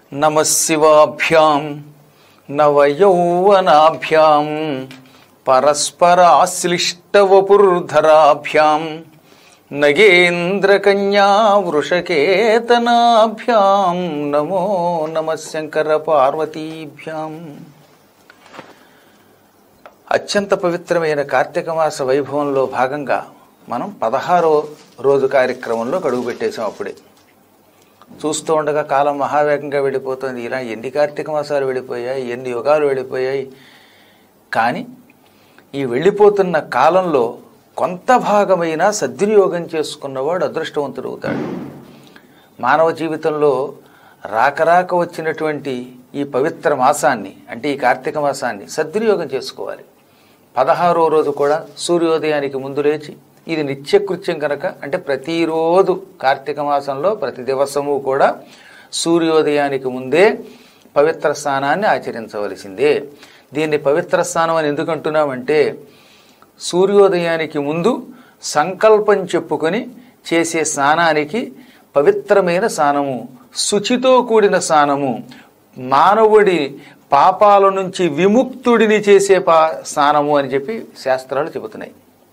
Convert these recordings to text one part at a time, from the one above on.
నమ శివాభ్యాం నవయౌవనాభ్యాం పరస్పరాశ్లిష్టవపుర్ధరాభ్యాం నగేంద్రకన్యా వృషకేతనాభ్యాం నమో నమ శంకర పార్వతీభ్యాం అత్యంత పవిత్రమైన కార్తీక మాస వైభవంలో భాగంగా మనం పదహారో రోజు కార్యక్రమంలో అడుగు పెట్టేశాం అప్పుడే చూస్తూ ఉండగా కాలం మహావేగంగా వెళ్ళిపోతుంది ఇలా ఎన్ని కార్తీక మాసాలు వెళ్ళిపోయాయి ఎన్ని యుగాలు వెళ్ళిపోయాయి కానీ ఈ వెళ్ళిపోతున్న కాలంలో కొంత భాగమైన సద్వినియోగం చేసుకున్నవాడు అదృష్టవంతుడు అవుతాడు మానవ జీవితంలో రాకరాక వచ్చినటువంటి ఈ పవిత్ర మాసాన్ని అంటే ఈ కార్తీక మాసాన్ని సద్వినియోగం చేసుకోవాలి పదహారో రోజు కూడా సూర్యోదయానికి ముందు లేచి ఇది నిత్యకృత్యం కనుక అంటే ప్రతిరోజు కార్తీక మాసంలో ప్రతి దివసము కూడా సూర్యోదయానికి ముందే పవిత్ర స్నానాన్ని ఆచరించవలసిందే దీన్ని పవిత్ర స్నానం అని ఎందుకు అంటున్నామంటే సూర్యోదయానికి ముందు సంకల్పం చెప్పుకొని చేసే స్నానానికి పవిత్రమైన స్నానము శుచితో కూడిన స్నానము మానవుడి పాపాల నుంచి విముక్తుడిని చేసే పా స్నానము అని చెప్పి శాస్త్రాలు చెబుతున్నాయి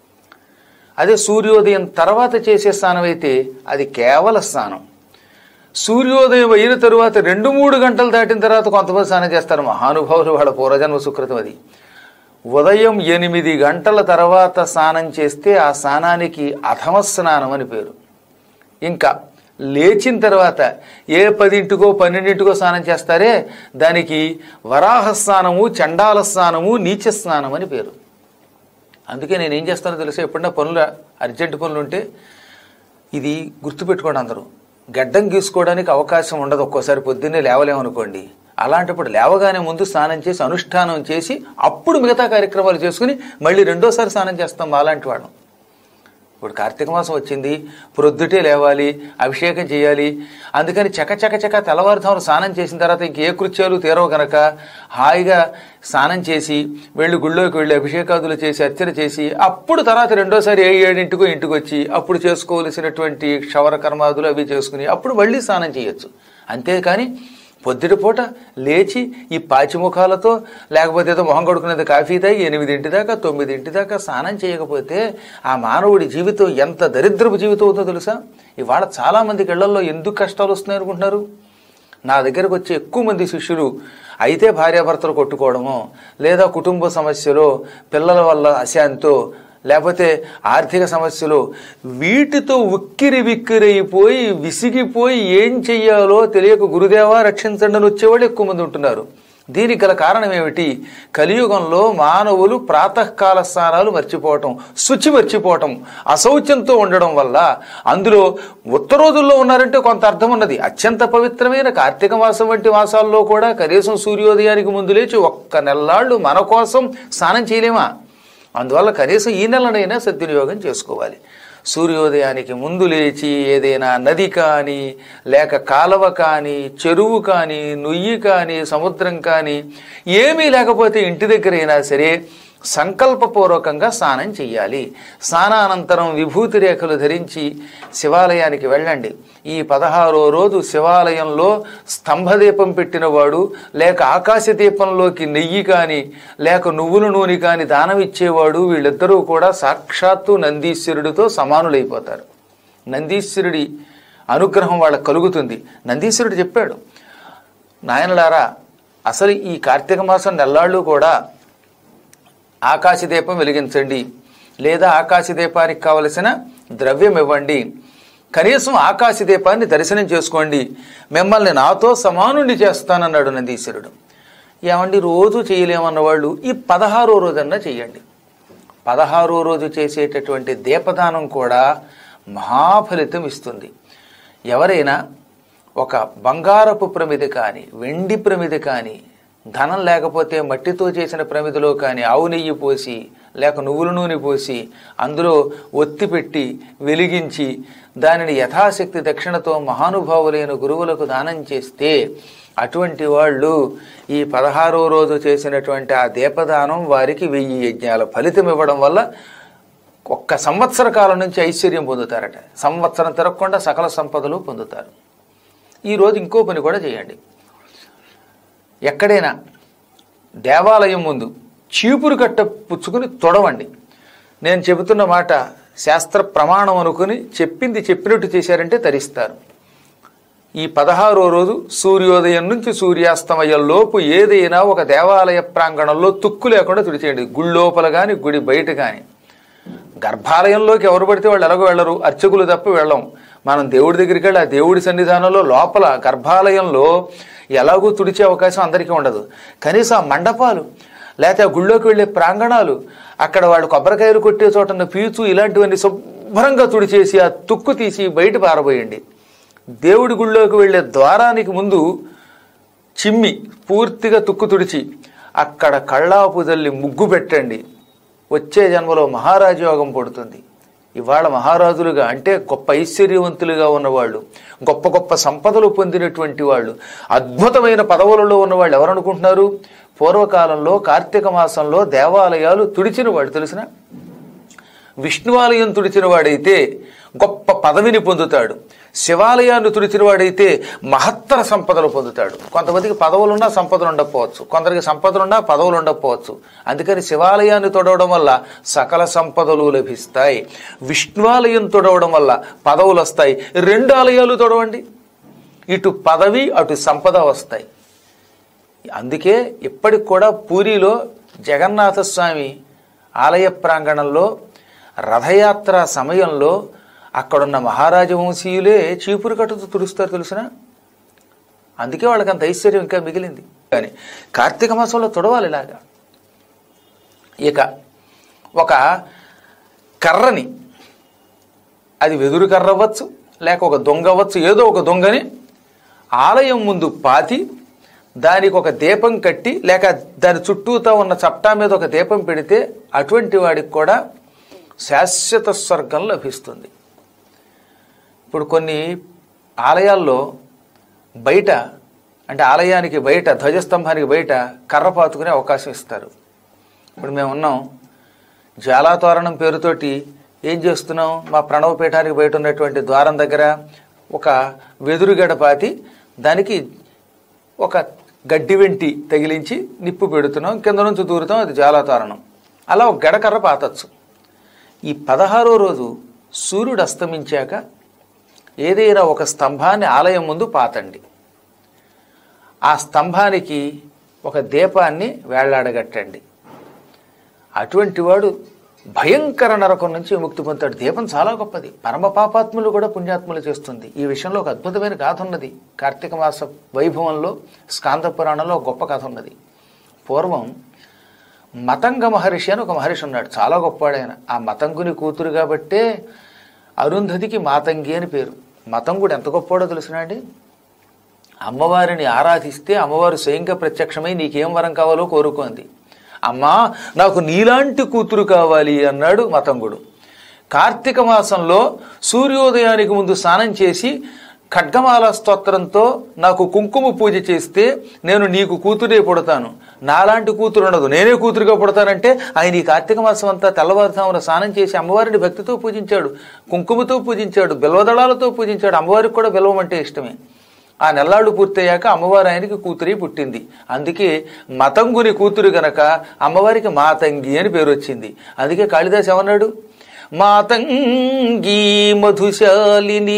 అదే సూర్యోదయం తర్వాత చేసే స్నానం అయితే అది కేవల స్నానం సూర్యోదయం అయిన తరువాత రెండు మూడు గంటలు దాటిన తర్వాత కొంతమంది స్నానం చేస్తారు మహానుభావులు వాళ్ళ పూర్వజన్మ సుకృతం అది ఉదయం ఎనిమిది గంటల తర్వాత స్నానం చేస్తే ఆ స్నానానికి అధమ స్నానం అని పేరు ఇంకా లేచిన తర్వాత ఏ పదింటికో పన్నెండింటికో స్నానం చేస్తారే దానికి వరాహ స్నానము చండాల స్నానము నీచ స్నానం అని పేరు అందుకే నేను ఏం చేస్తానో తెలుసా ఎప్పుడన్నా పనులు అర్జెంట్ పనులు ఉంటే ఇది గుర్తుపెట్టుకోండి అందరూ గడ్డం గీసుకోవడానికి అవకాశం ఉండదు ఒక్కోసారి పొద్దున్నే లేవలేమనుకోండి అలాంటప్పుడు లేవగానే ముందు స్నానం చేసి అనుష్ఠానం చేసి అప్పుడు మిగతా కార్యక్రమాలు చేసుకుని మళ్ళీ రెండోసారి స్నానం చేస్తాం అలాంటి వాళ్ళం ఇప్పుడు కార్తీక మాసం వచ్చింది ప్రొద్దుటే లేవాలి అభిషేకం చేయాలి అందుకని చక చక చక తెల్లవారుతాము స్నానం చేసిన తర్వాత ఇంకే కృత్యాలు తీరవు గనక హాయిగా స్నానం చేసి వెళ్ళి గుళ్ళోకి వెళ్ళి అభిషేకాదులు చేసి అర్చన చేసి అప్పుడు తర్వాత రెండోసారి ఏ ఏడింటికో ఇంటికి వచ్చి అప్పుడు చేసుకోవలసినటువంటి క్షవర కర్మాదులు అవి చేసుకుని అప్పుడు మళ్ళీ స్నానం చేయొచ్చు అంతేకాని పొద్దుటి పూట లేచి ఈ పాచిముఖాలతో లేకపోతే ఏదో మొహం కడుకునేది కాఫీ తాగి ఎనిమిదింటి దాకా తొమ్మిదింటి దాకా స్నానం చేయకపోతే ఆ మానవుడి జీవితం ఎంత దరిద్రపు జీవితం అవుతుందో తెలుసా ఇవాళ చాలామందికి ఇళ్లలో ఎందుకు కష్టాలు వస్తున్నాయి అనుకుంటున్నారు నా దగ్గరకు వచ్చే ఎక్కువ మంది శిష్యులు అయితే భార్యాభర్తలు కొట్టుకోవడమో లేదా కుటుంబ సమస్యలో పిల్లల వల్ల అశాంతితో లేకపోతే ఆర్థిక సమస్యలు వీటితో ఉక్కిరి విక్కిరైపోయి విసిగిపోయి ఏం చెయ్యాలో తెలియక గురుదేవా రక్షించండి అని వచ్చేవాళ్ళు ఎక్కువ మంది ఉంటున్నారు దీనికి గల కారణం ఏమిటి కలియుగంలో మానవులు ప్రాతకాల స్నానాలు మర్చిపోవటం శుచి మర్చిపోవటం అశౌచంతో ఉండడం వల్ల అందులో ఉత్తరోజుల్లో ఉన్నారంటే కొంత అర్థం ఉన్నది అత్యంత పవిత్రమైన కార్తీక మాసం వంటి మాసాల్లో కూడా కనీసం సూర్యోదయానికి ముందు లేచి ఒక్క నెల్లాళ్ళు మన కోసం స్నానం చేయలేమా అందువల్ల కనీసం ఈ నెలనైనా సద్వినియోగం చేసుకోవాలి సూర్యోదయానికి ముందు లేచి ఏదైనా నది కానీ లేక కాలవ కానీ చెరువు కానీ నుయ్యి కానీ సముద్రం కానీ ఏమీ లేకపోతే ఇంటి దగ్గరైనా సరే సంకల్పపూర్వకంగా స్నానం చెయ్యాలి స్నానానంతరం విభూతి రేఖలు ధరించి శివాలయానికి వెళ్ళండి ఈ పదహారో రోజు శివాలయంలో స్తంభదీపం పెట్టినవాడు లేక ఆకాశ దీపంలోకి నెయ్యి కానీ లేక నువ్వుల నూనె కానీ దానం ఇచ్చేవాడు వీళ్ళిద్దరూ కూడా సాక్షాత్తు నందీశ్వరుడితో సమానులైపోతారు నందీశ్వరుడి అనుగ్రహం వాళ్ళకు కలుగుతుంది నందీశ్వరుడు చెప్పాడు నాయనలారా అసలు ఈ కార్తీక మాసం నెల్లాళ్ళు కూడా ఆకాశదీపం వెలిగించండి లేదా ఆకాశదీపానికి కావలసిన ద్రవ్యం ఇవ్వండి కనీసం ఆకాశదీపాన్ని దర్శనం చేసుకోండి మిమ్మల్ని నాతో సమానుండి చేస్తానన్నాడు నందీశ్వరుడు ఏమండి రోజు చేయలేమన్న వాళ్ళు ఈ పదహారో రోజన్నా చెయ్యండి పదహారో రోజు చేసేటటువంటి దీపదానం కూడా మహాఫలితం ఇస్తుంది ఎవరైనా ఒక బంగారపు ప్రమిది కానీ వెండి ప్రమిది కానీ ధనం లేకపోతే మట్టితో చేసిన ప్రమిదిలో కానీ ఆవు నెయ్యి పోసి లేక నువ్వుల నూనె పోసి అందులో ఒత్తి పెట్టి వెలిగించి దానిని యథాశక్తి దక్షిణతో మహానుభావులైన గురువులకు దానం చేస్తే అటువంటి వాళ్ళు ఈ పదహారో రోజు చేసినటువంటి ఆ దీపదానం వారికి వెయ్యి యజ్ఞాల ఫలితం ఇవ్వడం వల్ల ఒక్క సంవత్సర కాలం నుంచి ఐశ్వర్యం పొందుతారట సంవత్సరం తిరగకుండా సకల సంపదలు పొందుతారు ఈ రోజు ఇంకో పని కూడా చేయండి ఎక్కడైనా దేవాలయం ముందు చీపురు కట్ట పుచ్చుకుని తొడవండి నేను చెబుతున్న మాట శాస్త్ర ప్రమాణం అనుకుని చెప్పింది చెప్పినట్టు చేశారంటే తరిస్తారు ఈ పదహారో రోజు సూర్యోదయం నుంచి సూర్యాస్తమయం లోపు ఏదైనా ఒక దేవాలయ ప్రాంగణంలో తుక్కు లేకుండా తుడిచేయండి గుడి లోపల కానీ గుడి బయట కానీ గర్భాలయంలోకి ఎవరు పడితే వాళ్ళు ఎలాగో వెళ్ళరు అర్చకులు తప్ప వెళ్ళం మనం దేవుడి దగ్గరికి వెళ్ళి ఆ దేవుడి సన్నిధానంలో లోపల గర్భాలయంలో ఎలాగో తుడిచే అవకాశం అందరికీ ఉండదు కనీసం ఆ మండపాలు లేకపోతే ఆ గుళ్ళోకి వెళ్ళే ప్రాంగణాలు అక్కడ వాళ్ళు కొబ్బరికాయలు కొట్టే చోటన పీచు ఇలాంటివన్నీ శుభ్రంగా తుడిచేసి ఆ తుక్కు తీసి బయట పారబోయండి దేవుడి గుళ్ళోకి వెళ్ళే ద్వారానికి ముందు చిమ్మి పూర్తిగా తుక్కు తుడిచి అక్కడ కళ్ళాపు తల్లి ముగ్గు పెట్టండి వచ్చే జన్మలో మహారాజు యోగం పడుతుంది ఇవాళ మహారాజులుగా అంటే గొప్ప ఐశ్వర్యవంతులుగా ఉన్నవాళ్ళు గొప్ప గొప్ప సంపదలు పొందినటువంటి వాళ్ళు అద్భుతమైన పదవులలో ఉన్నవాళ్ళు ఎవరు అనుకుంటున్నారు పూర్వకాలంలో కార్తీక మాసంలో దేవాలయాలు తుడిచిన వాళ్ళు తెలిసిన విష్ణువాలయం తుడిచిన వాడైతే గొప్ప పదవిని పొందుతాడు శివాలయాన్ని తుడిచిన వాడైతే మహత్తర సంపదలు పొందుతాడు కొంతమందికి పదవులున్నా సంపదలు ఉండకపోవచ్చు కొందరికి సంపదలున్నా పదవులు ఉండకపోవచ్చు అందుకని శివాలయాన్ని తొడవడం వల్ల సకల సంపదలు లభిస్తాయి విష్ణువాలయం తొడవడం వల్ల పదవులు వస్తాయి రెండు ఆలయాలు తొడవండి ఇటు పదవి అటు సంపద వస్తాయి అందుకే ఇప్పటికి కూడా పూరిలో జగన్నాథ స్వామి ఆలయ ప్రాంగణంలో రథయాత్ర సమయంలో అక్కడున్న మహారాజవంశీయులే చీపురు కట్టుతో తుడుస్తారు తెలిసిన అందుకే వాళ్ళకి అంత ఐశ్వర్యం ఇంకా మిగిలింది కానీ కార్తీక మాసంలో తుడవాలి ఇలాగా ఇక ఒక కర్రని అది వెదురు కర్ర అవ్వచ్చు లేక ఒక దొంగ అవ్వచ్చు ఏదో ఒక దొంగని ఆలయం ముందు పాతి దానికి ఒక దీపం కట్టి లేక దాని చుట్టూతో ఉన్న చట్టా మీద ఒక దీపం పెడితే అటువంటి వాడికి కూడా శాశ్వత స్వర్గం లభిస్తుంది ఇప్పుడు కొన్ని ఆలయాల్లో బయట అంటే ఆలయానికి బయట ధ్వజస్తంభానికి బయట కర్ర పాతుకునే అవకాశం ఇస్తారు ఇప్పుడు మేము ఉన్నాం జ్వాలాతోరణం పేరుతోటి ఏం చేస్తున్నాం మా ప్రణవపీఠానికి బయట ఉన్నటువంటి ద్వారం దగ్గర ఒక వెదురుగడ పాతి దానికి ఒక గడ్డి వెంటి తగిలించి నిప్పు పెడుతున్నాం కింద నుంచి దూరుతాం అది జ్వాలాతోరణం అలా ఒక గడకర్ర పాతచ్చు ఈ పదహారో రోజు సూర్యుడు అస్తమించాక ఏదైనా ఒక స్తంభాన్ని ఆలయం ముందు పాతండి ఆ స్తంభానికి ఒక దీపాన్ని వేళ్లాడగట్టండి అటువంటి వాడు భయంకర నరకం నుంచి విముక్తి పొందుతాడు దీపం చాలా గొప్పది పరమ పాపాత్ములు కూడా పుణ్యాత్ములు చేస్తుంది ఈ విషయంలో ఒక అద్భుతమైన గాథ ఉన్నది కార్తీక మాస వైభవంలో స్కాంద పురాణంలో ఒక గొప్ప కథ ఉన్నది పూర్వం మతంగ మహర్షి అని ఒక మహర్షి ఉన్నాడు చాలా గొప్పవాడైన ఆ మతంగుని కూతురు కాబట్టే అరుంధతికి మాతంగి అని పేరు మతంగుడు ఎంత గొప్పవాడో తెలుసునండి అమ్మవారిని ఆరాధిస్తే అమ్మవారు స్వయంగా ప్రత్యక్షమై నీకేం వరం కావాలో కోరుకుంది అమ్మా నాకు నీలాంటి కూతురు కావాలి అన్నాడు మతంగుడు కార్తీక మాసంలో సూర్యోదయానికి ముందు స్నానం చేసి ఖడ్గమాల స్తోత్రంతో నాకు కుంకుమ పూజ చేస్తే నేను నీకు కూతురే పుడతాను నాలాంటి కూతురు ఉండదు నేనే కూతురుగా పుడతానంటే ఆయన ఈ కార్తీక మాసం అంతా తెల్లవారుజామున స్నానం చేసి అమ్మవారిని భక్తితో పూజించాడు కుంకుమతో పూజించాడు బిల్వదళాలతో పూజించాడు అమ్మవారికి కూడా బిల్వం అంటే ఇష్టమే ఆ నెల్లాళ్ళు పూర్తయ్యాక అమ్మవారు ఆయనకి కూతురి పుట్టింది అందుకే మతంగుని కూతురు గనక అమ్మవారికి మాతంగి అని పేరు వచ్చింది అందుకే కాళిదాస్ ఏమన్నాడు మాతంగీ మధుశాలిని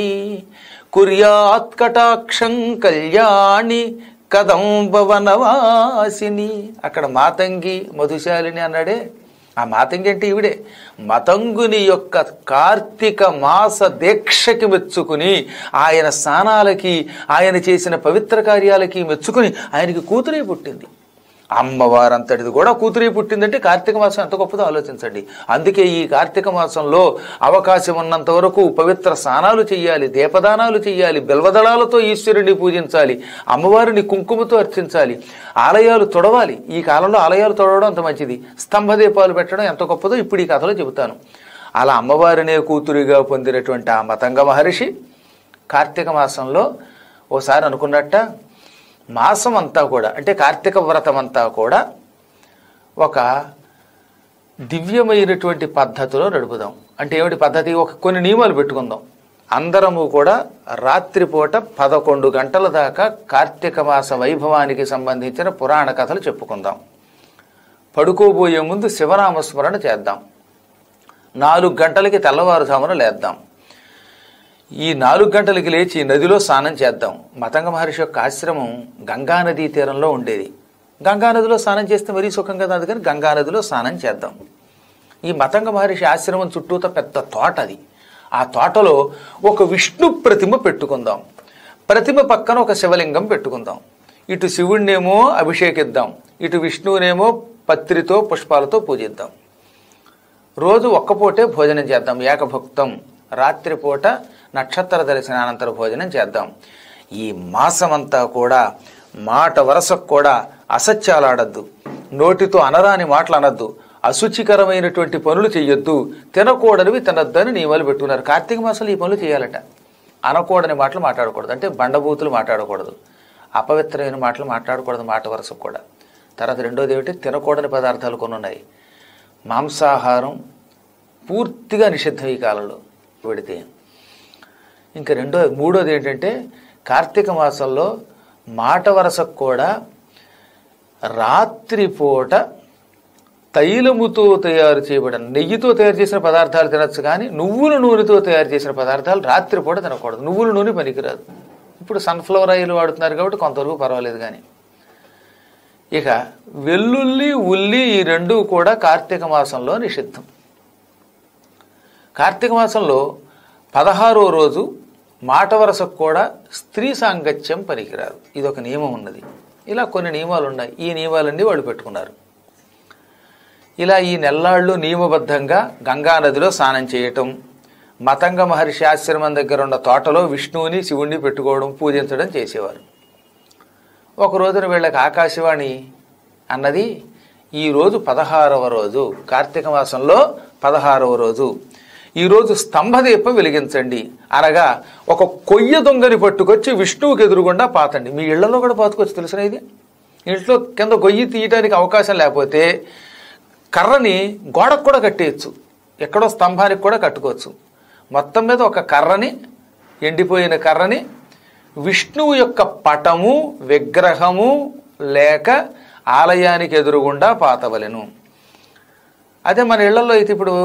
కుర్యాత్ కటాక్షం కళ్యాణి కదంబవనవాసిని అక్కడ మాతంగి మధుశాలిని అన్నాడే ఆ మాతంగి అంటే ఈవిడే మతంగుని యొక్క కార్తీక మాస దీక్షకి మెచ్చుకుని ఆయన స్నానాలకి ఆయన చేసిన పవిత్ర కార్యాలకి మెచ్చుకుని ఆయనకి కూతురే పుట్టింది అమ్మవారంతటిది కూడా కూతురే పుట్టిందంటే కార్తీక మాసం ఎంత గొప్పదో ఆలోచించండి అందుకే ఈ కార్తీక మాసంలో అవకాశం ఉన్నంత వరకు పవిత్ర స్నానాలు చేయాలి దీపదానాలు చేయాలి బెల్వదళాలతో ఈశ్వరుని పూజించాలి అమ్మవారిని కుంకుమతో అర్చించాలి ఆలయాలు తొడవాలి ఈ కాలంలో ఆలయాలు తొడవడం అంత మంచిది స్తంభ దీపాలు పెట్టడం ఎంత గొప్పదో ఇప్పుడు ఈ కథలో చెబుతాను అలా అమ్మవారినే కూతురిగా పొందినటువంటి ఆ మతంగ మహర్షి కార్తీక మాసంలో ఓసారి అనుకున్నట్ట మాసం అంతా కూడా అంటే కార్తీక వ్రతం అంతా కూడా ఒక దివ్యమైనటువంటి పద్ధతిలో నడుపుదాం అంటే ఏమిటి పద్ధతి ఒక కొన్ని నియమాలు పెట్టుకుందాం అందరము కూడా రాత్రిపూట పదకొండు గంటల దాకా కార్తీక మాస వైభవానికి సంబంధించిన పురాణ కథలు చెప్పుకుందాం పడుకోబోయే ముందు శివనామస్మరణ చేద్దాం నాలుగు గంటలకి తెల్లవారుజామున లేద్దాం ఈ నాలుగు గంటలకి లేచి నదిలో స్నానం చేద్దాం మతంగ మహర్షి యొక్క ఆశ్రమం గంగా నదీ తీరంలో ఉండేది గంగా నదిలో స్నానం చేస్తే మరీ సుఖం కదా అందుకని గంగా నదిలో స్నానం చేద్దాం ఈ మతంగ మహర్షి ఆశ్రమం చుట్టూత పెద్ద తోట అది ఆ తోటలో ఒక విష్ణు ప్రతిమ పెట్టుకుందాం ప్రతిమ పక్కన ఒక శివలింగం పెట్టుకుందాం ఇటు శివుణ్ణేమో అభిషేకిద్దాం ఇటు విష్ణువునేమో పత్రితో పుష్పాలతో పూజిద్దాం రోజు ఒక్కపూటే భోజనం చేద్దాం ఏకభుక్తం రాత్రిపూట నక్షత్ర దర్శనానంతర భోజనం చేద్దాం ఈ మాసమంతా కూడా మాట వరసకు కూడా అసత్యాలు ఆడద్దు నోటితో అనరాని మాటలు అనద్దు అశుచికరమైనటువంటి పనులు చెయ్యొద్దు తినకూడనివి తినద్దు అని నియమాలు పెట్టుకున్నారు కార్తీక మాసంలో ఈ పనులు చేయాలట అనకూడని మాటలు మాట్లాడకూడదు అంటే బండబూతులు మాట్లాడకూడదు అపవిత్రమైన మాటలు మాట్లాడకూడదు మాట వరసకు కూడా తర్వాత రెండోది ఏమిటి తినకూడని పదార్థాలు కొన్ని ఉన్నాయి మాంసాహారం పూర్తిగా నిషిద్ధం ఈ కాలంలో పెడితే ఇంకా రెండో మూడోది ఏంటంటే కార్తీక మాసంలో మాట వరసకు కూడా రాత్రిపూట తైలముతో తయారు చేయబడిన నెయ్యితో తయారు చేసిన పదార్థాలు తినచ్చు కానీ నువ్వుల నూనెతో తయారు చేసిన పదార్థాలు రాత్రిపూట తినకూడదు నువ్వుల నూనె పనికిరాదు ఇప్పుడు సన్ఫ్లవర్ ఆయిల్ వాడుతున్నారు కాబట్టి కొంతవరకు పర్వాలేదు కానీ ఇక వెల్లుల్లి ఉల్లి ఈ రెండు కూడా కార్తీక మాసంలో నిషిద్ధం కార్తీక మాసంలో పదహారో రోజు మాట వరసకు కూడా స్త్రీ సాంగత్యం పనికిరాదు ఇది ఒక నియమం ఉన్నది ఇలా కొన్ని నియమాలు ఉన్నాయి ఈ నియమాలన్నీ వాళ్ళు పెట్టుకున్నారు ఇలా ఈ నెల్లాళ్ళు నియమబద్ధంగా గంగా నదిలో స్నానం చేయటం మతంగ మహర్షి ఆశ్రమం దగ్గర ఉన్న తోటలో విష్ణువుని శివుణ్ణి పెట్టుకోవడం పూజించడం చేసేవారు ఒక రోజున వీళ్ళకి ఆకాశవాణి అన్నది ఈ రోజు పదహారవ రోజు కార్తీక మాసంలో పదహారవ రోజు ఈరోజు స్తంభదీపం వెలిగించండి అనగా ఒక కొయ్య దొంగని పట్టుకొచ్చి విష్ణువుకి ఎదురుగుండా పాతండి మీ ఇళ్లలో కూడా పాతుకొచ్చి తెలిసిన ఇది ఇంట్లో కింద గొయ్యి తీయడానికి అవకాశం లేకపోతే కర్రని గోడకు కూడా కట్టేయచ్చు ఎక్కడో స్తంభానికి కూడా కట్టుకోవచ్చు మొత్తం మీద ఒక కర్రని ఎండిపోయిన కర్రని విష్ణువు యొక్క పటము విగ్రహము లేక ఆలయానికి ఎదురుగుండా పాతవలెను అదే మన ఇళ్లలో అయితే ఇప్పుడు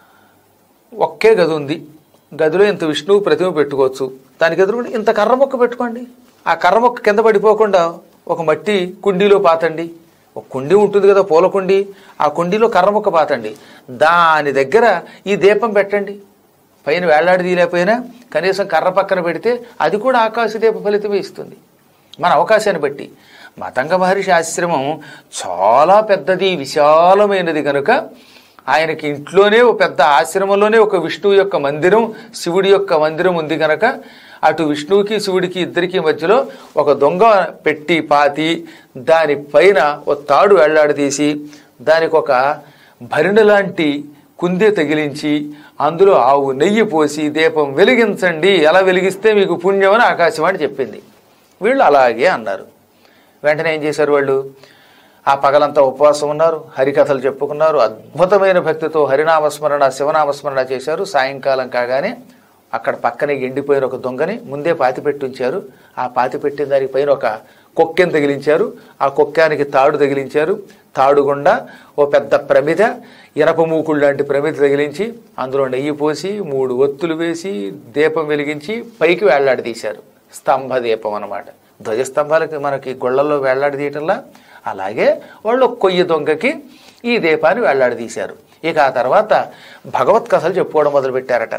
ఒకే గది ఉంది గదిలో ఇంత విష్ణువు ప్రతిమ పెట్టుకోవచ్చు దానికి ఎదురుగుండా ఇంత కర్ర మొక్క పెట్టుకోండి ఆ కర్ర మొక్క కింద పడిపోకుండా ఒక మట్టి కుండీలో పాతండి ఒక కుండీ ఉంటుంది కదా పూల కుండీ ఆ కుండీలో కర్ర మొక్క పాతండి దాని దగ్గర ఈ దీపం పెట్టండి పైన వేళ్లాడి తీయలేకపోయినా కనీసం కర్ర పక్కన పెడితే అది కూడా ఆకాశ దీప ఫలితమే ఇస్తుంది మన అవకాశాన్ని బట్టి మతంగ మహర్షి ఆశ్రమం చాలా పెద్దది విశాలమైనది కనుక ఆయనకి ఇంట్లోనే ఒక పెద్ద ఆశ్రమంలోనే ఒక విష్ణువు యొక్క మందిరం శివుడి యొక్క మందిరం ఉంది కనుక అటు విష్ణువుకి శివుడికి ఇద్దరికి మధ్యలో ఒక దొంగ పెట్టి పాతి దాని పైన ఒక తాడు వేళ్లాడదీసి దానికి ఒక భరిణ లాంటి కుందే తగిలించి అందులో ఆవు నెయ్యి పోసి దీపం వెలిగించండి ఎలా వెలిగిస్తే మీకు పుణ్యం అని ఆకాశవాణి చెప్పింది వీళ్ళు అలాగే అన్నారు వెంటనే ఏం చేశారు వాళ్ళు ఆ పగలంతా ఉపవాసం ఉన్నారు హరికథలు చెప్పుకున్నారు అద్భుతమైన భక్తితో హరినామస్మరణ శివనామస్మరణ చేశారు సాయంకాలం కాగానే అక్కడ పక్కనే ఎండిపోయిన ఒక దొంగని ముందే పాతి ఉంచారు ఆ పాతి పెట్టిన దానికి పైన ఒక కొక్కెను తగిలించారు ఆ కొక్కానికి తాడు తగిలించారు తాడు గుండా ఓ పెద్ద ప్రమిద ఇనప మూకుడు లాంటి ప్రమిద తగిలించి అందులో నెయ్యి పోసి మూడు ఒత్తులు వేసి దీపం వెలిగించి పైకి వేళ్లాడి తీశారు స్తంభ దీపం అన్నమాట ధ్వజస్తంభాలకి మనకి గొళ్ళల్లో వేళ్లాడి తీయటంలా అలాగే వాళ్ళు ఒక కొయ్య దొంగకి ఈ దీపాన్ని వేళ్లాడదీశారు ఇక ఆ తర్వాత భగవత్ కథలు చెప్పుకోవడం మొదలుపెట్టారట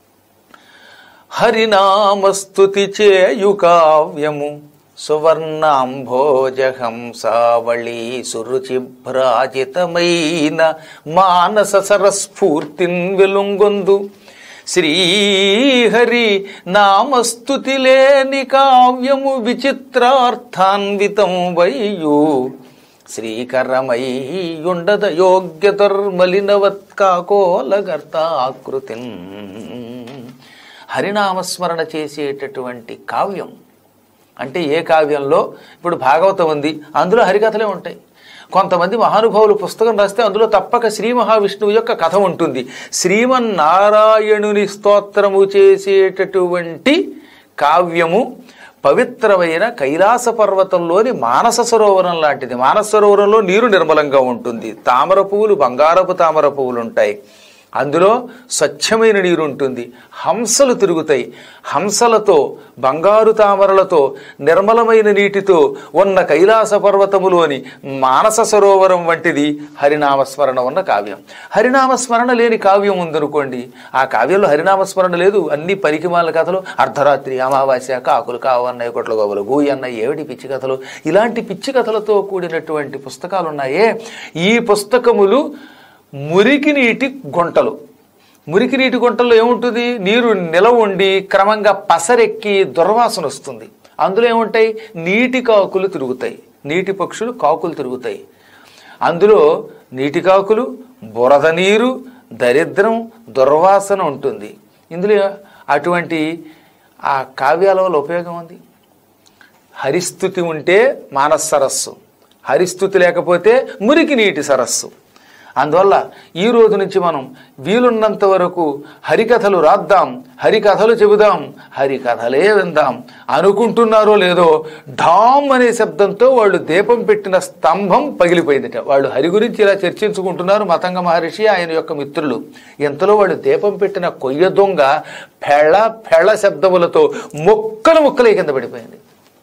హరినామస్తుతి చేయు కావ్యము సువర్ణాంభోజహంసావళి సురుచిభ్రాజితమైన మానస సరస్ఫూర్తిన్ వెలుంగొందు శ్రీహరి నామస్తుతి లేని కావ్యము విచిత్రార్థాన్వితం వయ్యు శ్రీకరమయ్యుండద యోగ్య దుర్మలినవత్కాకోలగర్తాకృతిన్ హరినామస్మరణ చేసేటటువంటి కావ్యం అంటే ఏ కావ్యంలో ఇప్పుడు భాగవతం ఉంది అందులో హరికథలే ఉంటాయి కొంతమంది మహానుభావులు పుస్తకం రాస్తే అందులో తప్పక శ్రీ మహావిష్ణువు యొక్క కథ ఉంటుంది శ్రీమన్నారాయణుని స్తోత్రము చేసేటటువంటి కావ్యము పవిత్రమైన కైలాస పర్వతంలోని మానస సరోవరం లాంటిది మానస సరోవరంలో నీరు నిర్మలంగా ఉంటుంది తామర పువ్వులు బంగారపు తామర పువ్వులు ఉంటాయి అందులో స్వచ్ఛమైన నీరు ఉంటుంది హంసలు తిరుగుతాయి హంసలతో బంగారు తామరలతో నిర్మలమైన నీటితో ఉన్న కైలాస పర్వతములోని మానస సరోవరం వంటిది హరినామస్మరణ ఉన్న కావ్యం హరినామస్మరణ లేని కావ్యం ఉందనుకోండి ఆ కావ్యంలో హరినామస్మరణ లేదు అన్ని పరికిమాల కథలు అర్ధరాత్రి అమావాస్య కాకులు కావన్నయ్య కొట్ల గోబలు గూయి అన్నయ్య ఏమిటి పిచ్చి కథలు ఇలాంటి పిచ్చి కథలతో కూడినటువంటి పుస్తకాలు ఉన్నాయే ఈ పుస్తకములు మురికి నీటి గుంటలు మురికి నీటి గుంటల్లో ఏముంటుంది నీరు నిలవ ఉండి క్రమంగా పసరెక్కి దుర్వాసన వస్తుంది అందులో ఏముంటాయి నీటి కాకులు తిరుగుతాయి నీటి పక్షులు కాకులు తిరుగుతాయి అందులో నీటి కాకులు బురద నీరు దరిద్రం దుర్వాసన ఉంటుంది ఇందులో అటువంటి ఆ కావ్యాల వల్ల ఉపయోగం ఉంది హరిస్థుతి ఉంటే మానస సరస్సు హరిస్థుతి లేకపోతే మురికి నీటి సరస్సు అందువల్ల ఈ రోజు నుంచి మనం వీలున్నంత వరకు హరికథలు రాద్దాం హరికథలు చెబుదాం హరికథలే విందాం అనుకుంటున్నారో లేదో ఢామ్ అనే శబ్దంతో వాళ్ళు దీపం పెట్టిన స్తంభం పగిలిపోయిందిట వాళ్ళు హరి గురించి ఇలా చర్చించుకుంటున్నారు మతంగ మహర్షి ఆయన యొక్క మిత్రులు ఎంతలో వాళ్ళు దీపం పెట్టిన కొయ్య దొంగ ఫెళ ఫెళ శబ్దములతో మొక్కలు మొక్కలే కింద పడిపోయింది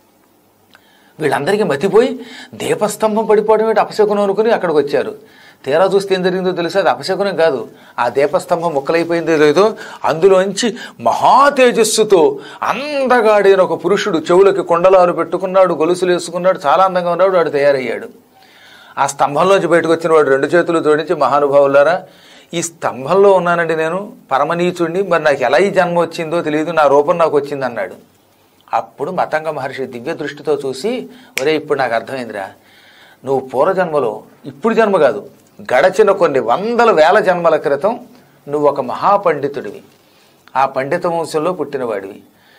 వీళ్ళందరికీ మతిపోయి దీపస్తంభం పడిపోవడం ఏంటి అపశకునం అనుకుని అక్కడికి వచ్చారు తీరా చూస్తే ఏం జరిగిందో తెలుసు అది అపశకునం కాదు ఆ దీపస్తంభం ముక్కలైపోయిందో లేదో అందులోంచి మహా తేజస్సుతో అందగాడైన ఒక పురుషుడు చెవులకి కొండలాలు పెట్టుకున్నాడు గొలుసులు వేసుకున్నాడు చాలా అందంగా ఉన్నాడు వాడు తయారయ్యాడు ఆ స్తంభంలోంచి బయటకు వచ్చిన వాడు రెండు చేతులు జోడించి మహానుభావులారా ఈ స్తంభంలో ఉన్నానండి నేను పరమనీచుడిని మరి నాకు ఎలా ఈ జన్మ వచ్చిందో తెలియదు నా రూపం నాకు వచ్చింది అన్నాడు అప్పుడు మతంగ మహర్షి దివ్య దృష్టితో చూసి ఒరే ఇప్పుడు నాకు అర్థమైందిరా నువ్వు పూర్వజన్మలో ఇప్పుడు జన్మ కాదు గడచిన కొన్ని వందల వేల జన్మల క్రితం నువ్వు ఒక మహాపండితుడివి ఆ పండిత వంశంలో పుట్టినవాడివి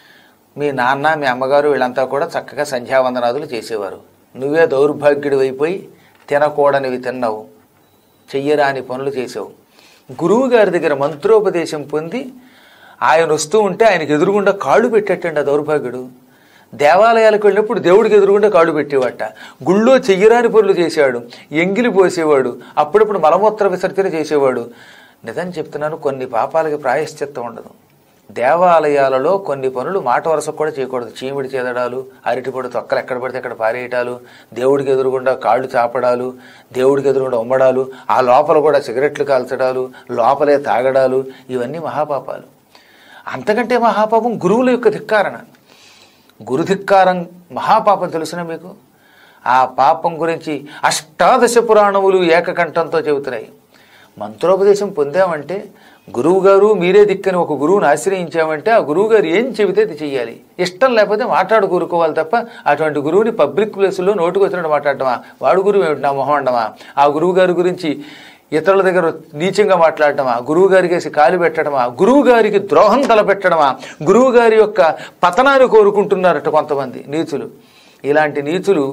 మీ నాన్న మీ అమ్మగారు వీళ్ళంతా కూడా చక్కగా సంధ్యావందనాదులు చేసేవారు నువ్వే దౌర్భాగ్యుడు అయిపోయి తినకూడనివి తిన్నావు చెయ్యరాని పనులు చేసావు గురువు గారి దగ్గర మంత్రోపదేశం పొంది ఆయన వస్తూ ఉంటే ఆయనకి ఎదురుగుండా కాళ్ళు పెట్టేటండి ఆ దౌర్భాగ్యుడు దేవాలయాలకు వెళ్ళినప్పుడు దేవుడికి ఎదురుగుండా కాళ్ళు పెట్టేవాట గుళ్ళో చెయ్యరాని పనులు చేసేవాడు ఎంగిలి పోసేవాడు అప్పుడప్పుడు మలమూత్ర విసర్జన చేసేవాడు నిజం చెప్తున్నాను కొన్ని పాపాలకి ప్రాయశ్చిత్తం ఉండదు దేవాలయాలలో కొన్ని పనులు మాట వరుసకు కూడా చేయకూడదు చీమిడి చేదడాలు అరటిపొడి తొక్కలు ఎక్కడ పడితే అక్కడ పారేయటాలు దేవుడికి ఎదురుగుండా కాళ్ళు చాపడాలు దేవుడికి ఎదురుగుండా ఉమ్మడాలు ఆ లోపల కూడా సిగరెట్లు కాల్చడాలు లోపలే తాగడాలు ఇవన్నీ మహాపాపాలు అంతకంటే మహాపాపం గురువుల యొక్క ధిక్కారణ గురుధిక్కారం మహాపాపం తెలుసునా మీకు ఆ పాపం గురించి అష్టాదశ పురాణములు ఏకకంఠంతో చెబుతున్నాయి మంత్రోపదేశం పొందామంటే గురువు గారు మీరే దిక్కని ఒక గురువుని ఆశ్రయించామంటే ఆ గురువు గారు ఏం చెబితే అది చెయ్యాలి ఇష్టం లేకపోతే మాట్లాడు కూరుకోవాలి తప్ప అటువంటి గురువుని పబ్లిక్ ప్లేసుల్లో నోటుకు వచ్చినట్టు మాట్లాడటమా వాడు గురువు ఏమిటి నా మొహం అండమా ఆ గురువు గారి గురించి ఇతరుల దగ్గర నీచంగా మాట్లాడటమా గురువు గారికి వేసి కాలు పెట్టడమా గురువు గారికి ద్రోహం తలపెట్టడమా గురువు గారి యొక్క పతనాన్ని కోరుకుంటున్నారట కొంతమంది నీచులు ఇలాంటి నీచులు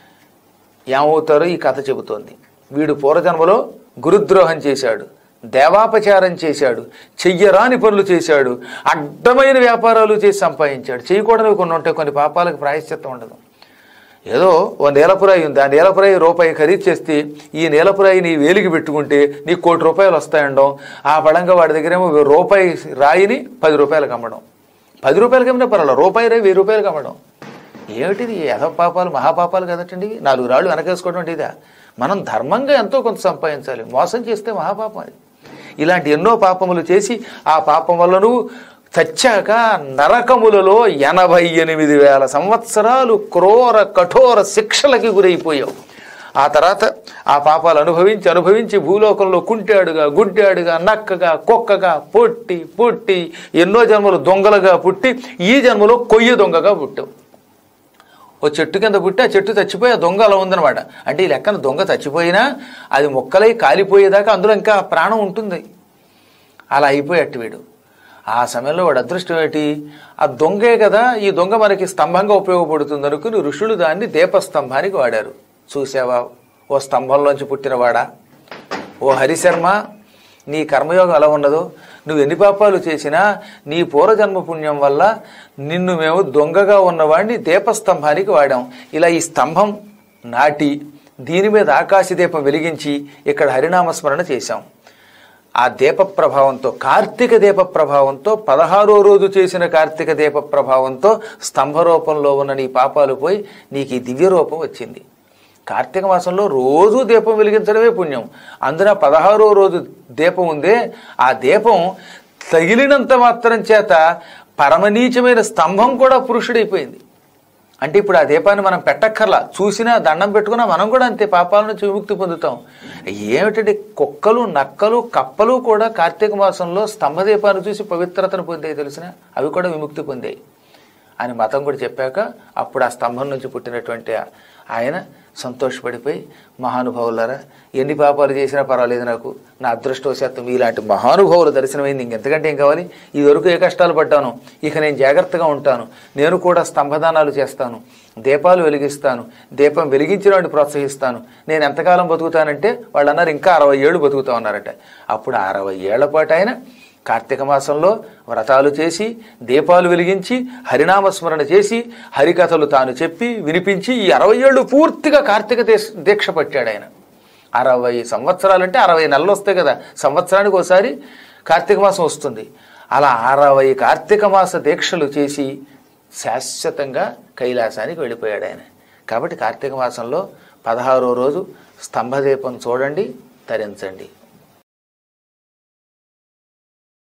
ఏమవుతారో ఈ కథ చెబుతోంది వీడు పూర్వజన్మలో గురుద్రోహం చేశాడు దేవాపచారం చేశాడు చెయ్యరాని పనులు చేశాడు అడ్డమైన వ్యాపారాలు చేసి సంపాదించాడు చేయకూడనివి కొన్ని ఉంటాయి కొన్ని పాపాలకు ప్రాయశ్చిత్తం ఉండదు ఏదో ఓ నీలపురాయి ఉంది ఆ నీలపురాయి రూపాయి ఖరీదు చేస్తే ఈ నీలపురాయి నీ వేలికి పెట్టుకుంటే నీకు కోటి రూపాయలు వస్తాయండం ఆ పడంగా వాడి దగ్గరేమో రూపాయి రాయిని పది రూపాయలకు అమ్మడం పది రూపాయలకి అమ్మినా పర్వాలేదు రూపాయి రాయి వెయ్యి రూపాయలకు అమ్మడం ఏమిటిది యథ పాపాలు మహాపాపాలు కదటండి ఇవి? నాలుగు రాళ్ళు వెనకేసుకోవడం అంటే ఇదా మనం ధర్మంగా ఎంతో కొంత సంపాదించాలి మోసం చేస్తే మహాపాపం అది ఇలాంటి ఎన్నో పాపములు చేసి ఆ పాపం వల్ల నువ్వు చచ్చాక నరకములలో ఎనభై ఎనిమిది వేల సంవత్సరాలు క్రూర కఠోర శిక్షలకి గురైపోయావు ఆ తర్వాత ఆ పాపాలు అనుభవించి అనుభవించి భూలోకంలో కుంటాడుగా గుడ్డాడుగా నక్కగా కుక్కగా పుట్టి పుట్టి ఎన్నో జన్మలు దొంగలుగా పుట్టి ఈ జన్మలో కొయ్య దొంగగా పుట్టావు ఓ చెట్టు కింద పుట్టి ఆ చెట్టు చచ్చిపోయి ఆ దొంగ అలా ఉందన్నమాట అంటే ఈ లెక్కన దొంగ చచ్చిపోయినా అది మొక్కలై కాలిపోయేదాకా అందులో ఇంకా ప్రాణం ఉంటుంది అలా అయిపోయేట్టు వీడు ఆ సమయంలో వాడు అదృష్టం ఏంటి ఆ దొంగే కదా ఈ దొంగ మనకి స్తంభంగా ఉపయోగపడుతుంది అనుకుని ఋషులు దాన్ని దీపస్తంభానికి వాడారు చూసావా ఓ స్తంభంలోంచి పుట్టినవాడా ఓ హరిశర్మ నీ కర్మయోగం ఎలా ఉన్నదో నువ్వు ఎన్ని పాపాలు చేసినా నీ పూర్వజన్మ పుణ్యం వల్ల నిన్ను మేము దొంగగా ఉన్నవాడిని దీపస్తంభానికి వాడాం ఇలా ఈ స్తంభం నాటి దీని మీద ఆకాశ దీపం వెలిగించి ఇక్కడ హరినామస్మరణ చేశాం ఆ దీప ప్రభావంతో కార్తీక దీప ప్రభావంతో పదహారో రోజు చేసిన కార్తీక దీప ప్రభావంతో స్తంభ రూపంలో ఉన్న నీ పాపాలు పోయి నీకు ఈ దివ్య రూపం వచ్చింది కార్తీక మాసంలో రోజు దీపం వెలిగించడమే పుణ్యం అందున పదహారో రోజు దీపం ఉందే ఆ దీపం తగిలినంత మాత్రం చేత పరమనీచమైన స్తంభం కూడా పురుషుడైపోయింది అంటే ఇప్పుడు ఆ దీపాన్ని మనం పెట్టక్కర్లా చూసినా దండం పెట్టుకున్నా మనం కూడా అంతే పాపాల నుంచి విముక్తి పొందుతాం ఏమిటంటే కుక్కలు నక్కలు కప్పలు కూడా కార్తీక మాసంలో స్తంభ దీపాన్ని చూసి పవిత్రతను పొందాయి తెలిసిన అవి కూడా విముక్తి పొందాయి అని మతం కూడా చెప్పాక అప్పుడు ఆ స్తంభం నుంచి పుట్టినటువంటి ఆ- ఆయన సంతోషపడిపోయి మహానుభావులారా ఎన్ని పాపాలు చేసినా పర్వాలేదు నాకు నా అదృష్టవశాత్తు మీలాంటి మహానుభావుల దర్శనమైంది ఇంకెంతకంటే ఏం కావాలి ఈ వరకు ఏ కష్టాలు పడ్డాను ఇక నేను జాగ్రత్తగా ఉంటాను నేను కూడా స్తంభదానాలు చేస్తాను దీపాలు వెలిగిస్తాను దీపం వెలిగించిన వాడిని ప్రోత్సహిస్తాను నేను ఎంతకాలం బతుకుతానంటే వాళ్ళు అన్నారు ఇంకా అరవై ఏళ్ళు బతుకుతా ఉన్నారట అప్పుడు ఆ అరవై ఏళ్ల పాటు ఆయన కార్తీక మాసంలో వ్రతాలు చేసి దీపాలు వెలిగించి హరినామస్మరణ చేసి హరికథలు తాను చెప్పి వినిపించి ఈ అరవై ఏళ్ళు పూర్తిగా కార్తీక దీక్ష- దీక్ష పట్టాడు ఆయన అరవై సంవత్సరాలంటే అరవై నెలలు వస్తాయి కదా సంవత్సరానికి ఒకసారి కార్తీక మాసం వస్తుంది అలా అరవై కార్తీక మాస దీక్షలు చేసి శాశ్వతంగా కైలాసానికి వెళ్ళిపోయాడు ఆయన కాబట్టి కార్తీక మాసంలో పదహారో రోజు స్తంభదీపం చూడండి తరించండి